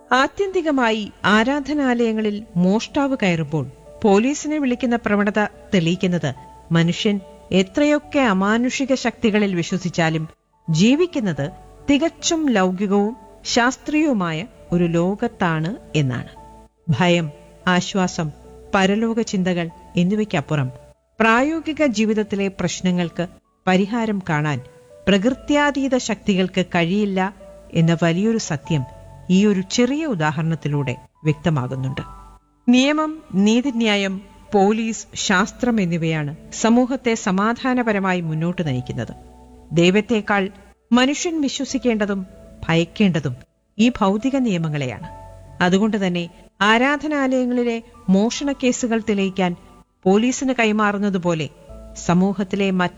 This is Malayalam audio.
ആത്യന്തികമായി ആരാധനാലയങ്ങളിൽ മോഷ്ടാവ് കയറുമ്പോൾ പോലീസിനെ വിളിക്കുന്ന പ്രവണത തെളിയിക്കുന്നത് മനുഷ്യൻ എത്രയൊക്കെ അമാനുഷിക ശക്തികളിൽ വിശ്വസിച്ചാലും ജീവിക്കുന്നത് തികച്ചും ലൗകികവും ശാസ്ത്രീയവുമായ ഒരു ലോകത്താണ് എന്നാണ് ഭയം ആശ്വാസം പരലോക ചിന്തകൾ എന്നിവയ്ക്കപ്പുറം പ്രായോഗിക ജീവിതത്തിലെ പ്രശ്നങ്ങൾക്ക് പരിഹാരം കാണാൻ പ്രകൃത്യാതീത ശക്തികൾക്ക് കഴിയില്ല എന്ന വലിയൊരു സത്യം ഈ ഒരു ചെറിയ ഉദാഹരണത്തിലൂടെ വ്യക്തമാകുന്നുണ്ട് നിയമം നീതിന്യായം പോലീസ് ശാസ്ത്രം എന്നിവയാണ് സമൂഹത്തെ സമാധാനപരമായി മുന്നോട്ട് നയിക്കുന്നത് ദൈവത്തേക്കാൾ മനുഷ്യൻ വിശ്വസിക്കേണ്ടതും ഭയക്കേണ്ടതും ഈ ഭൗതിക നിയമങ്ങളെയാണ് അതുകൊണ്ട് തന്നെ ആരാധനാലയങ്ങളിലെ മോഷണ കേസുകൾ തെളിയിക്കാൻ പോലീസിന് കൈമാറുന്നതുപോലെ സമൂഹത്തിലെ മറ്റ്